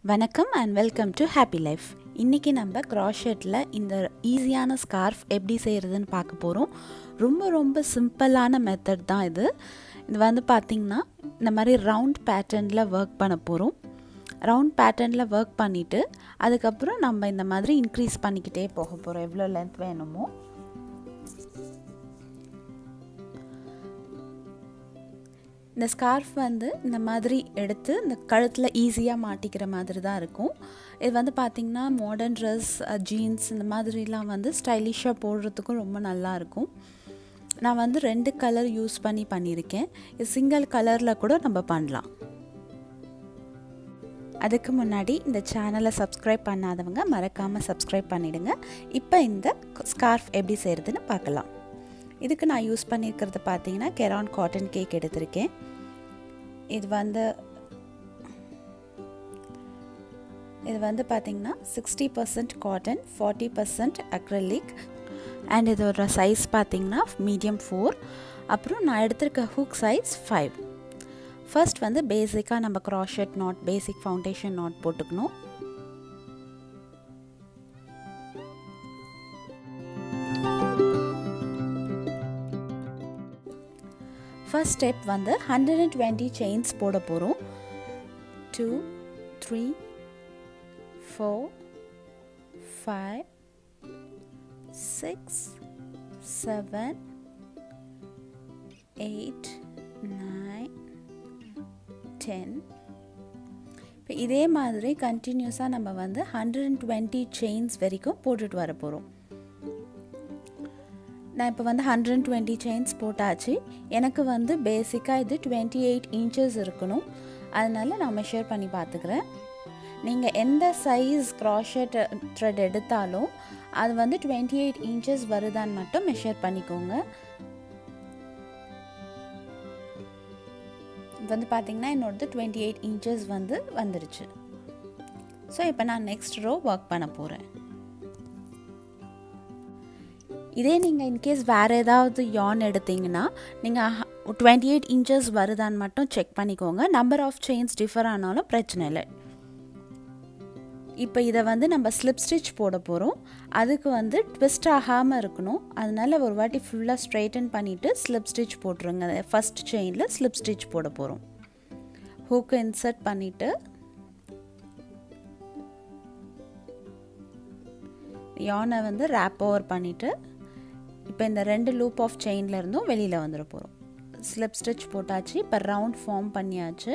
வணக்கம் and welcome to happy life இன்றைக்கி நம்ம க்ராஷெட்டில் இந்த ஈஸியான ஸ்கார்ஃப் எப்படி செய்கிறதுன்னு பார்க்க போகிறோம் ரொம்ப ரொம்ப சிம்பிளான மெத்தட் தான் இது இது வந்து பார்த்திங்கன்னா இந்த மாதிரி ரவுண்ட் பேட்டர்னில் ஒர்க் பண்ண போகிறோம் ரவுண்ட் பேட்டர்னில் ஒர்க் பண்ணிவிட்டு அதுக்கப்புறம் நம்ம இந்த மாதிரி இன்க்ரீஸ் பண்ணிக்கிட்டே போக போகிறோம் எவ்வளோ லென்த் வேணுமோ இந்த ஸ்கார்ஃப் வந்து இந்த மாதிரி எடுத்து இந்த கழுத்தில் ஈஸியாக மாட்டிக்கிற மாதிரி தான் இருக்கும் இது வந்து பார்த்திங்கன்னா மாடர்ன் ட்ரெஸ் ஜீன்ஸ் இந்த மாதிரிலாம் வந்து ஸ்டைலிஷாக போடுறதுக்கும் ரொம்ப நல்லாயிருக்கும் நான் வந்து ரெண்டு கலர் யூஸ் பண்ணி பண்ணியிருக்கேன் இது சிங்கிள் கலரில் கூட நம்ம பண்ணலாம் அதுக்கு முன்னாடி இந்த சேனலை சப்ஸ்கிரைப் பண்ணாதவங்க மறக்காமல் சப்ஸ்கிரைப் பண்ணிவிடுங்க இப்போ இந்த ஸ்கார்ஃப் எப்படி செய்கிறதுன்னு பார்க்கலாம் இதுக்கு நான் யூஸ் பண்ணியிருக்கிறது பார்த்தீங்கன்னா கெரான் காட்டன் கேக் எடுத்திருக்கேன் இது வந்து இது வந்து பார்த்திங்கன்னா sixty percent cotton forty percent acrylic and இதோட சைஸ் பார்த்திங்கன்னா மீடியம் ஃபோர் அப்புறம் நான் எடுத்திருக்க ஹூக் சைஸ் ஃபைவ் ஃபர்ஸ்ட் வந்து பேசிக்காக நம்ம crochet knot basic foundation knot போட்டுக்கணும் ஃபர்ஸ்ட் ஸ்டெப் வந்து ஹண்ட்ரட் அண்ட் டுவெண்ட்டி செயின்ஸ் போட போகிறோம் two three four five six seven eight nine ten இப்போ இதே மாதிரி கண்டினியூஸாக நம்ம வந்து ஹண்ட்ரட் அண்ட் டுவெண்ட்டி செயின்ஸ் வரைக்கும் போட்டுட்டு வர போகிறோம் நான் இப்போ வந்து ஹண்ட்ரட் அண்ட் டுவெண்ட்டி செயின்ஸ் போட்டாச்சு எனக்கு வந்து பேசிக்காக இது டுவெண்ட்டி எயிட் இன்ச்சஸ் இருக்கணும் அதனால் நான் மெஷர் பண்ணி பார்த்துக்கிறேன் நீங்கள் எந்த சைஸ் க்ராஷெட் த்ரெட் எடுத்தாலும் அது வந்து டுவெண்ட்டி எயிட் இன்ச்சஸ் வருதான்னு மட்டும் மெஷர் பண்ணிக்கோங்க வந்து பார்த்திங்கன்னா என்னோடது டுவெண்ட்டி எயிட் இன்ச்சஸ் வந்து வந்துருச்சு ஸோ இப்போ நான் நெக்ஸ்ட் ரோ ஒர்க் பண்ண போகிறேன் இதே நீங்கள் இன்கேஸ் வேறு ஏதாவது யான் எடுத்தீங்கன்னா நீங்கள் டுவெண்ட்டி எயிட் இன்ச்சஸ் வருதான்னு மட்டும் செக் பண்ணிக்கோங்க நம்பர் ஆஃப் செயின்ஸ் டிஃபர் ஆனாலும் பிரச்சனை இல்லை இப்போ இதை வந்து நம்ம ஸ்லிப் ஸ்டிச் போட போகிறோம் அதுக்கு வந்து ட்விஸ்ட் ஆகாமல் இருக்கணும் அதனால் ஒரு வாட்டி ஃபுல்லாக ஸ்ட்ரைட்டன் பண்ணிவிட்டு ஸ்லிப் ஸ்டிச் போட்டுருங்க ஃபஸ்ட் செயினில் ஸ்லிப் ஸ்டிச் போட போகிறோம் ஹூக்கை இன்சர்ட் பண்ணிவிட்டு யானை வந்து ரேப் ஓவர் பண்ணிவிட்டு இப்போ இந்த ரெண்டு லூப் ஆஃப் செயினில் இருந்தும் வெளியில் வந்துட போகிறோம் ஸ்லிப் ஸ்டிச் போட்டாச்சு இப்போ ரவுண்ட் ஃபார்ம் பண்ணியாச்சு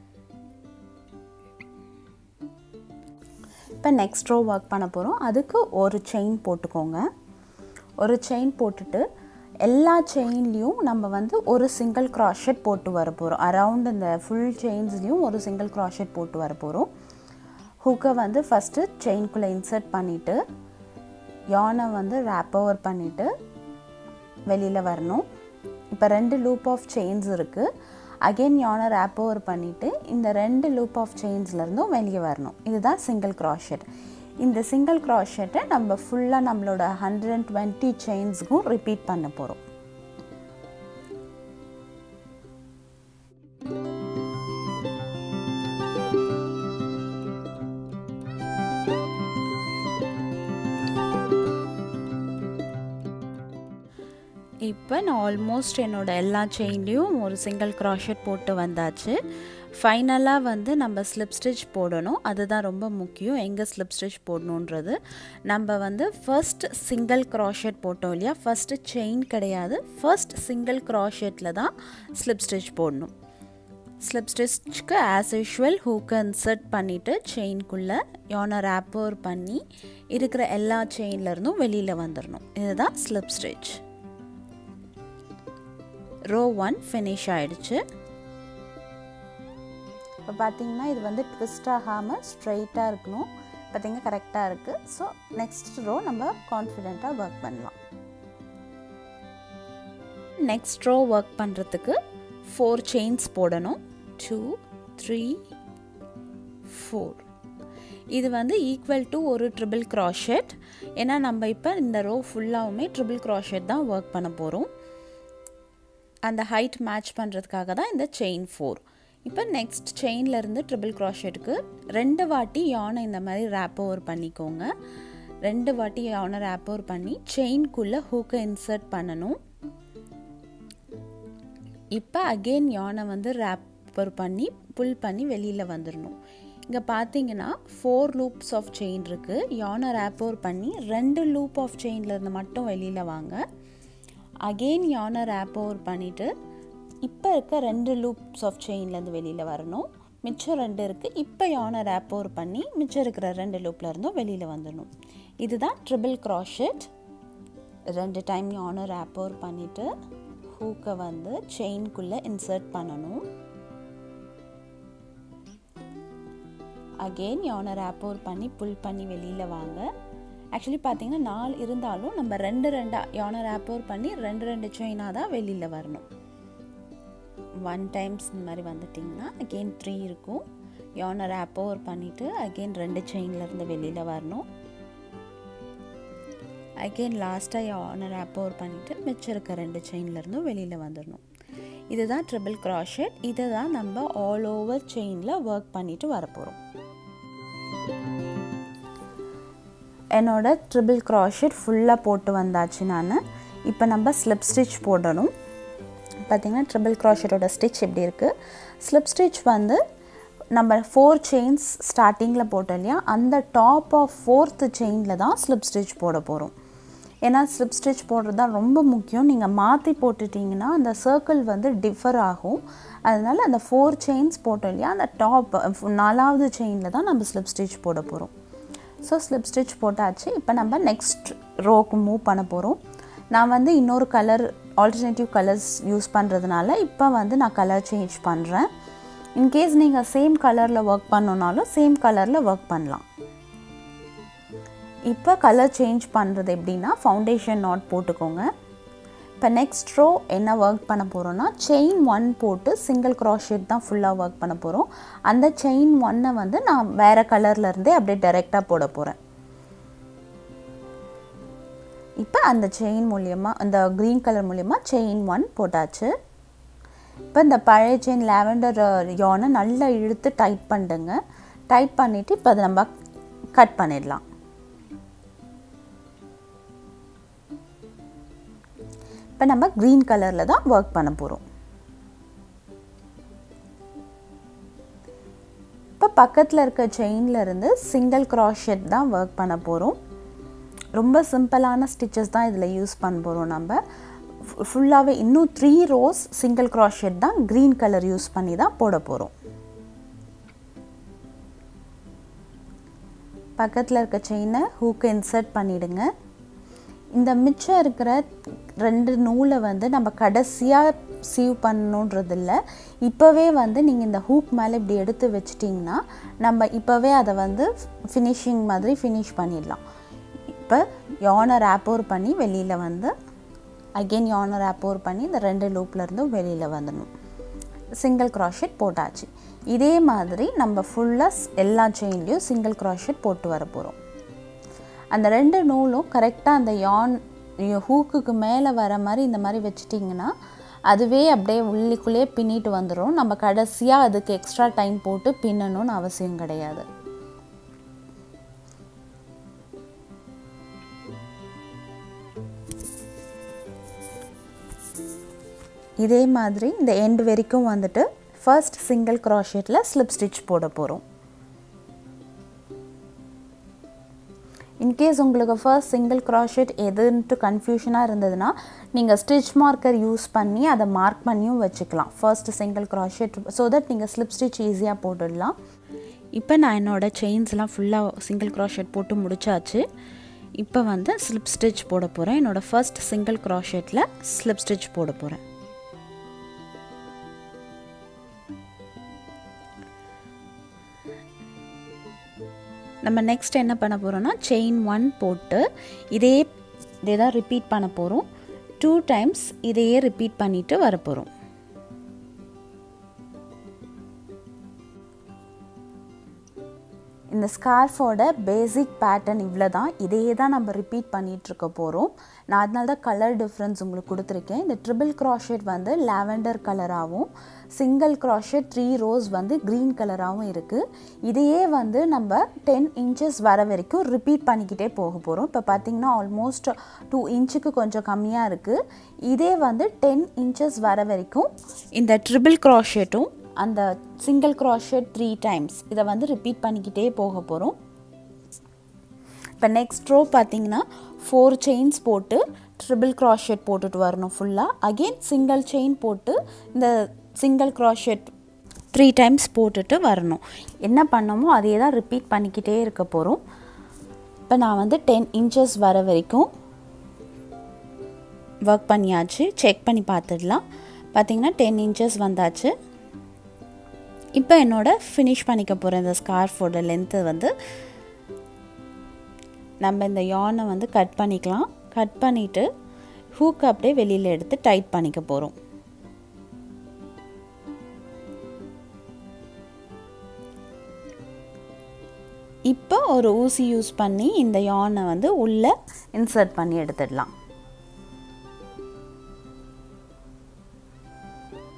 இப்போ நெக்ஸ்ட் ரோ ஒர்க் பண்ண போகிறோம் அதுக்கு ஒரு செயின் போட்டுக்கோங்க ஒரு செயின் போட்டுட்டு எல்லா செயின்லேயும் நம்ம வந்து ஒரு சிங்கிள் க்ராஷெட் போட்டு வர போகிறோம் அரவுண்ட் இந்த ஃபுல் செயின்ஸ்லேயும் ஒரு சிங்கிள் க்ராஷெட் போட்டு வர போகிறோம் ஹூக்கை வந்து ஃபஸ்ட்டு செயின்குள்ளே இன்சர்ட் பண்ணிவிட்டு யானை வந்து ரேப் ஓவர் பண்ணிவிட்டு வெளியில் வரணும் இப்போ ரெண்டு லூப் ஆஃப் செயின்ஸ் இருக்குது அகெயின் யானை ரேப் ஓவர் பண்ணிவிட்டு இந்த ரெண்டு லூப் ஆஃப் செயின்ஸ்லேருந்தும் வெளியே வரணும் இதுதான் சிங்கிள் க்ராஷெட் இந்த சிங்கிள் க்ராஷெட்டை நம்ம ஃபுல்லாக நம்மளோட ஹண்ட்ரட் அண்ட் டுவெண்ட்டி செயின்ஸுக்கும் ரிப்பீட் பண்ண போகிறோம் இப்போ நான் ஆல்மோஸ்ட் என்னோடய எல்லா செயின்லேயும் ஒரு சிங்கிள் க்ராஷெட் போட்டு வந்தாச்சு ஃபைனலாக வந்து நம்ம ஸ்லிப் ஸ்டிச் போடணும் அதுதான் ரொம்ப முக்கியம் எங்கே ஸ்லிப் ஸ்டிச் போடணுன்றது நம்ம வந்து ஃபர்ஸ்ட் சிங்கிள் க்ராஷெட் போட்டோம் இல்லையா ஃபஸ்ட்டு செயின் கிடையாது ஃபர்ஸ்ட் சிங்கிள் க்ராஷெட்டில் தான் ஸ்லிப் ஸ்டிச் போடணும் ஸ்லிப் ஸ்டிச்சுக்கு ஆஸ் யூஷுவல் ஹூக்கை இன்சர்ட் பண்ணிவிட்டு செயின்குள்ளே யானை ரேப்போர் பண்ணி இருக்கிற எல்லா செயின்லேருந்தும் வெளியில் வந்துடணும் இதுதான் slip stitch row one finish ஆகிடுச்சு இப்போ பார்த்தீங்கன்னா இது வந்து ட்விஸ்ட் ஆகாமல் ஸ்ட்ரைட்டாக இருக்கணும் பார்த்தீங்கன்னா கரெக்டாக இருக்குது ஸோ நெக்ஸ்ட் ரோ நம்ம கான்ஃபிடெண்ட்டாக ஒர்க் பண்ணலாம் நெக்ஸ்ட் ரோ ஒர்க் பண்ணுறதுக்கு ஃபோர் செயின்ஸ் போடணும் டூ த்ரீ ஃபோர் இது வந்து ஈக்குவல் டு ஒரு ட்ரிபிள் க்ராஷெட் ஏன்னா நம்ம இப்போ இந்த ரோ ஃபுல்லாகவுமே ட்ரிபிள் க்ராஷெட் தான் ஒர்க் பண்ண போகிறோம் அந்த ஹைட் மேட்ச் பண்ணுறதுக்காக தான் இந்த செயின் ஃபோர் இப்போ நெக்ஸ்ட் செயின்லேருந்து ட்ரிபிள் க்ராஷெட்டுக்கு ரெண்டு வாட்டி யானை இந்த மாதிரி ரேப் ஓவர் பண்ணிக்கோங்க ரெண்டு வாட்டி யானை ரேப் ஓவர் பண்ணி செயின்குள்ளே ஹூக்கை இன்சர்ட் பண்ணணும் இப்போ அகெயின் யானை வந்து ரேப்பர் பண்ணி புல் பண்ணி வெளியில் வந்துடணும் இங்கே பார்த்தீங்கன்னா ஃபோர் லூப்ஸ் ஆஃப் செயின் இருக்குது யானை ரேப்போர் பண்ணி ரெண்டு லூப் ஆஃப் செயின்லேருந்து மட்டும் வெளியில் வாங்க அகெயின் யானை ரேப்போர் பண்ணிவிட்டு இப்போ இருக்க ரெண்டு லூப்ஸ் ஆஃப் செயின்லேருந்து வெளியில் வரணும் மிச்சம் ரெண்டு இருக்குது இப்போ யானை ரேப்போர் பண்ணி மிச்சம் இருக்கிற ரெண்டு லூப்லேருந்தும் வெளியில் வந்துடணும் இதுதான் ட்ரிபிள் க்ராஷெட் ரெண்டு டைம் யானை ரேப்போர் பண்ணிவிட்டு ஹூக்கை வந்து செயின்குள்ளே இன்சர்ட் பண்ணணும் அகெயின் யானை ரேப்போர் பண்ணி புல் பண்ணி வெளியில் வாங்க ஆக்சுவலி பார்த்தீங்கன்னா நாலு இருந்தாலும் நம்ம ரெண்டு ரெண்டாக யானை ரேப்போர் பண்ணி ரெண்டு ரெண்டு செயினாக தான் வெளியில் வரணும் ஒன் டைம்ஸ் இந்த மாதிரி வந்துட்டிங்கன்னா அகெயின் த்ரீ இருக்கும் யானை ரேப்போர் பண்ணிவிட்டு அகெயின் ரெண்டு செயின்லேருந்து வெளியில் வரணும் அகெயின் லாஸ்ட்டாக யானை ரேப்போர் பண்ணிவிட்டு மிச்சம் இருக்க ரெண்டு செயின்லேருந்தும் வெளியில் வந்துடணும் இதுதான் ட்ரிபிள் க்ராஷெட் இதை தான் நம்ம ஆல் ஓவர் செயினில் ஒர்க் பண்ணிவிட்டு வரப்போகிறோம் என்னோட ட்ரிபிள் க்ராஷெட் ஃபுல்லாக போட்டு வந்தாச்சு நான் இப்போ நம்ம ஸ்லிப் ஸ்டிச் போடணும் பார்த்திங்கன்னா ட்ரிபிள் க்ராஷெட்டோட ஸ்டிச் எப்படி இருக்குது ஸ்லிப் ஸ்டிச் வந்து நம்ம ஃபோர் செயின்ஸ் ஸ்டார்டிங்கில் போட்டோம் இல்லையா அந்த டாப் ஆஃப் ஃபோர்த்து செயினில் தான் ஸ்லிப் ஸ்டிச் போட போகிறோம் ஏன்னா ஸ்லிப் ஸ்டிச் போடுறது தான் ரொம்ப முக்கியம் நீங்கள் மாற்றி போட்டுட்டிங்கன்னா அந்த சர்க்கிள் வந்து டிஃபர் ஆகும் அதனால் அந்த ஃபோர் செயின்ஸ் போட்டோம் இல்லையா அந்த டாப் நாலாவது செயினில் தான் நம்ம ஸ்லிப் ஸ்டிச் போட போகிறோம் ஸோ ஸ்லிப் ஸ்டிச் போட்டாச்சு இப்போ நம்ம நெக்ஸ்ட் ரோக்கு மூவ் பண்ண போகிறோம் நான் வந்து இன்னொரு கலர் ஆல்டர்னேட்டிவ் கலர்ஸ் யூஸ் பண்ணுறதுனால இப்போ வந்து நான் கலர் சேஞ்ச் பண்ணுறேன் இன்கேஸ் நீங்கள் சேம் கலரில் ஒர்க் பண்ணணுன்னாலும் சேம் கலரில் ஒர்க் பண்ணலாம் இப்போ கலர் சேஞ்ச் பண்ணுறது எப்படின்னா ஃபவுண்டேஷன் நாட் போட்டுக்கோங்க இப்போ நெக்ஸ்ட் ரோ என்ன ஒர்க் பண்ண போகிறோன்னா செயின் ஒன் போட்டு சிங்கிள் க்ராஷெட் தான் ஃபுல்லாக ஒர்க் பண்ண போகிறோம் அந்த செயின் ஒன்னை வந்து நான் வேறு கலர்லேருந்தே அப்படியே டைரெக்டாக போட போகிறேன் இப்போ அந்த செயின் மூலியமாக அந்த க்ரீன் கலர் மூலியமாக செயின் ஒன் போட்டாச்சு இப்போ இந்த பழைய செயின் லாவெண்டர் யானை நல்லா இழுத்து டைட் பண்ணிடுங்க டைட் பண்ணிவிட்டு இப்போ அதை நம்ம கட் பண்ணிடலாம் இப்போ நம்ம க்ரீன் கலரில் தான் ஒர்க் பண்ண போகிறோம் இப்போ பக்கத்தில் இருக்க செயினில் இருந்து சிங்கிள் க்ராஷெட் தான் ஒர்க் பண்ண போகிறோம் ரொம்ப சிம்பிளான ஸ்டிச்சஸ் தான் இதில் யூஸ் பண்ண போகிறோம் நம்ம ஃபுல்லாகவே இன்னும் த்ரீ ரோஸ் சிங்கிள் க்ராஷெட் தான் க்ரீன் கலர் யூஸ் பண்ணி தான் போட போகிறோம் பக்கத்தில் இருக்க செயினை ஹூக்கு இன்சர்ட் பண்ணிவிடுங்க இந்த மிச்சம் இருக்கிற ரெண்டு நூலை வந்து நம்ம கடைசியாக சீவ் பண்ணணுன்றது இல்லை இப்போவே வந்து நீங்கள் இந்த ஹூக் மேலே இப்படி எடுத்து வச்சிட்டிங்கன்னா நம்ம இப்போவே அதை வந்து ஃபினிஷிங் மாதிரி ஃபினிஷ் பண்ணிடலாம் இப்போ யானை ரேப்போர் பண்ணி வெளியில் வந்து அகெயின் யானை ரேப்போர் பண்ணி இந்த ரெண்டு லூப்லேருந்தும் வெளியில் வந்துடணும் சிங்கிள் க்ராஷெட் போட்டாச்சு இதே மாதிரி நம்ம ஃபுல்லாக எல்லா செயின்லேயும் சிங்கிள் க்ராஷெட் போட்டு வர போகிறோம் அந்த ரெண்டு நூலும் கரெக்டாக அந்த யான் ஹூக்குக்கு மேலே வர மாதிரி இந்த மாதிரி வச்சிட்டிங்கன்னா அதுவே அப்படியே உள்ளிக்குள்ளேயே பின்னிட்டு வந்துடும் நம்ம கடைசியாக அதுக்கு எக்ஸ்ட்ரா டைம் போட்டு பின்னணும்னு அவசியம் கிடையாது இதே மாதிரி இந்த எண்ட் வரைக்கும் வந்துட்டு ஃபர்ஸ்ட் சிங்கிள் க்ராஷெட்டில் ஸ்லிப் ஸ்டிச் போட போகிறோம் இன்கேஸ் உங்களுக்கு ஃபர்ஸ்ட் சிங்கிள் க்ராஷெட் எதுன்ட்டு கன்ஃபியூஷனாக இருந்ததுன்னா நீங்கள் ஸ்டிச் மார்க்கர் யூஸ் பண்ணி அதை மார்க் பண்ணியும் வச்சுக்கலாம் first single crochet so that நீங்கள் ஸ்லிப் ஸ்டிச் ஈஸியாக போட்டுடலாம் இப்போ நான் என்னோடய செயின்ஸ்லாம் ஃபுல்லாக சிங்கிள் க்ராஷெட் போட்டு முடிச்சாச்சு இப்போ வந்து ஸ்லிப் ஸ்டிச் போட போகிறேன் என்னோடய ஃபர்ஸ்ட் சிங்கிள் க்ராஷெட்டில் ஸ்லிப் ஸ்டிச் போட போகிறேன் நம்ம நெக்ஸ்ட் என்ன பண்ண போகிறோம்னா செயின் ஒன் போட்டு இதே இதே தான் ரிப்பீட் பண்ண போகிறோம் டூ டைம்ஸ் இதையே ரிப்பீட் பண்ணிவிட்டு வர போகிறோம் இந்த ஸ்கார்ஃபோட பேசிக் பேட்டர்ன் இவ்வளோ தான் இதே தான் நம்ம ரிப்பீட் பண்ணிகிட்ருக்க போகிறோம் நான் அதனால தான் கலர் டிஃப்ரென்ஸ் உங்களுக்கு கொடுத்துருக்கேன் இந்த ட்ரிபிள் க்ராஷெட் வந்து லாவெண்டர் கலராகவும் சிங்கிள் க்ராஷெட் த்ரீ ரோஸ் வந்து க்ரீன் கலராகவும் இருக்குது இதையே வந்து நம்ம டென் இன்ச்சஸ் வர வரைக்கும் ரிப்பீட் பண்ணிக்கிட்டே போக போகிறோம் இப்போ பார்த்திங்கன்னா ஆல்மோஸ்ட் டூ இன்ச்சுக்கு கொஞ்சம் கம்மியாக இருக்குது இதே வந்து டென் இன்ச்சஸ் வர வரைக்கும் இந்த ட்ரிபிள் க்ராஷெட்டும் அந்த சிங்கிள் க்ராஷெட் த்ரீ டைம்ஸ் இதை வந்து ரிப்பீட் பண்ணிக்கிட்டே போக போகிறோம் இப்போ நெக்ஸ்ட் ரோ பார்த்தீங்கன்னா ஃபோர் செயின்ஸ் போட்டு ட்ரிபிள் க்ராஷெட் போட்டுட்டு வரணும் ஃபுல்லாக அகெயின் சிங்கிள் செயின் போட்டு இந்த சிங்கிள் க்ராஷெட் த்ரீ டைம்ஸ் போட்டுட்டு வரணும் என்ன பண்ணமோ அதே தான் ரிப்பீட் பண்ணிக்கிட்டே இருக்க போகிறோம் இப்போ நான் வந்து டென் இன்ச்சஸ் வர வரைக்கும் ஒர்க் பண்ணியாச்சு செக் பண்ணி பார்த்துடலாம் பார்த்திங்கன்னா டென் இன்ச்சஸ் வந்தாச்சு இப்போ என்னோடய ஃபினிஷ் பண்ணிக்க போகிறேன் இந்த ஸ்கார்ஃபோட லென்த்து வந்து நம்ம இந்த யானை வந்து கட் பண்ணிக்கலாம் கட் பண்ணிவிட்டு ஹூக் அப்படியே வெளியில் எடுத்து டைட் பண்ணிக்க போகிறோம் இப்போ ஒரு ஊசி யூஸ் பண்ணி இந்த யானை வந்து உள்ளே இன்சர்ட் பண்ணி எடுத்துடலாம் ப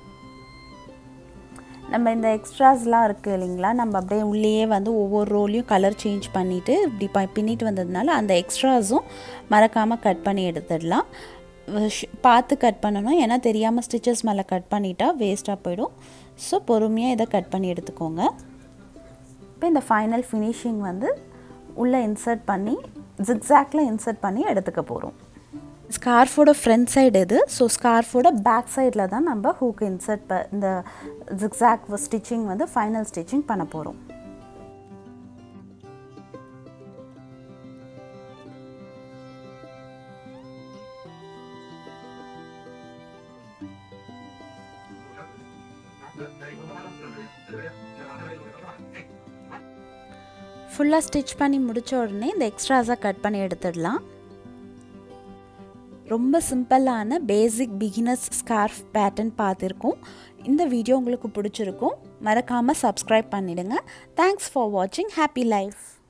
நம்ம இந்த எக்ஸ்ட்ராஸ்லாம் இருக்குது இல்லைங்களா நம்ம அப்படியே உள்ளேயே வந்து ஒவ்வொரு ரோலையும் கலர் சேஞ்ச் பண்ணிவிட்டு இப்படி ப பின்னிட்டு வந்ததுனால அந்த எக்ஸ்ட்ராஸும் மறக்காமல் கட் பண்ணி எடுத்துடலாம் ஷ்- பார்த்து கட் பண்ணணும் ஏன்னா தெரியாமல் ஸ்டிச்சஸ் மேலே கட் பண்ணிட்டா வேஸ்ட்டாக போயிடும் ஸோ பொறுமையாக இதை கட் பண்ணி எடுத்துக்கோங்க இப்போ இந்த ஃபைனல் ஃபினிஷிங் வந்து உள்ளே இன்சர்ட் பண்ணி ஜிக்ஸாக்டில் இன்சர்ட் பண்ணி எடுத்துக்க போகிறோம் ஸ்கார்ஃபோட ஃப்ரண்ட் சைடு இது ஸோ ஸ்கார்ஃபோட பேக் சைடில் தான் நம்ம ஹூக் இன்சர்ட் ப இந்த ஜிக்ஸாக் ஸ்டிச்சிங் வந்து ஃபைனல் ஸ்டிச்சிங் பண்ண போகிறோம் ஃபுல்லாக ஸ்டிச் பண்ணி முடிச்ச உடனே இந்த எக்ஸ்ட்ராஸாக கட் பண்ணி எடுத்துடலாம் ரொம்ப சிம்பிளான பேசிக் பிகினர்ஸ் ஸ்கார்ஃப் பேட்டர்ன் பார்த்துருக்கோம் இந்த வீடியோ உங்களுக்கு பிடிச்சிருக்கும் மறக்காமல் சப்ஸ்கிரைப் பண்ணிடுங்க தேங்க்ஸ் ஃபார் வாட்சிங் ஹாப்பி லைஃப்